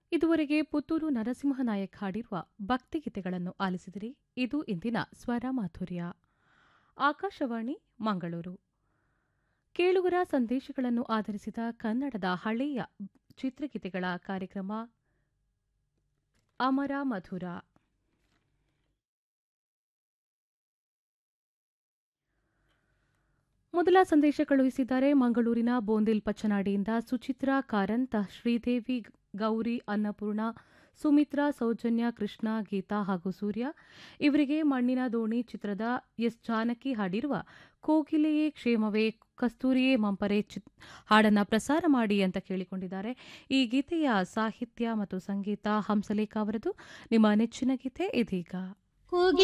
ಇದುವರೆಗೆ ಪುತ್ತೂರು ನರಸಿಂಹನಾಯಕ್ ಹಾಡಿರುವ ಭಕ್ತಿಗೀತೆಗಳನ್ನು ಆಲಿಸಿದಿರಿ ಇದು ಇಂದಿನ ಸ್ವರ ಮಾಧುರ್ಯ ಆಕಾಶವಾಣಿ ಮಂಗಳೂರು ಕೇಳುಗರ ಸಂದೇಶಗಳನ್ನು ಆಧರಿಸಿದ ಕನ್ನಡದ ಹಳೆಯ ಚಿತ್ರಗೀತೆಗಳ ಕಾರ್ಯಕ್ರಮ ಅಮರ ಮಧುರ ಮೊದಲ ಸಂದೇಶ ಕಳುಹಿಸಿದ್ದಾರೆ ಮಂಗಳೂರಿನ ಬೋಂದಿಲ್ ಪಚ್ಚನಾಡಿಯಿಂದ ಸುಚಿತ್ರಾ ಕಾರಂತ ಶ್ರೀದೇವಿ ಗೌರಿ ಅನ್ನಪೂರ್ಣ ಸುಮಿತ್ರಾ ಸೌಜನ್ಯ ಕೃಷ್ಣ ಗೀತಾ ಹಾಗೂ ಸೂರ್ಯ ಇವರಿಗೆ ಮಣ್ಣಿನ ದೋಣಿ ಚಿತ್ರದ ಎಸ್ ಜಾನಕಿ ಹಾಡಿರುವ ಕೋಗಿಲೆಯೇ ಕ್ಷೇಮವೇ ಕಸ್ತೂರಿಯೇ ಮಂಪರೆ ಹಾಡನ್ನು ಪ್ರಸಾರ ಮಾಡಿ ಅಂತ ಕೇಳಿಕೊಂಡಿದ್ದಾರೆ ಈ ಗೀತೆಯ ಸಾಹಿತ್ಯ ಮತ್ತು ಸಂಗೀತ ಹಂಸಲೇಖ ಅವರದು ನಿಮ್ಮ ನೆಚ್ಚಿನ ಗೀತೆ ಇದೀಗ ಕೂಗಿ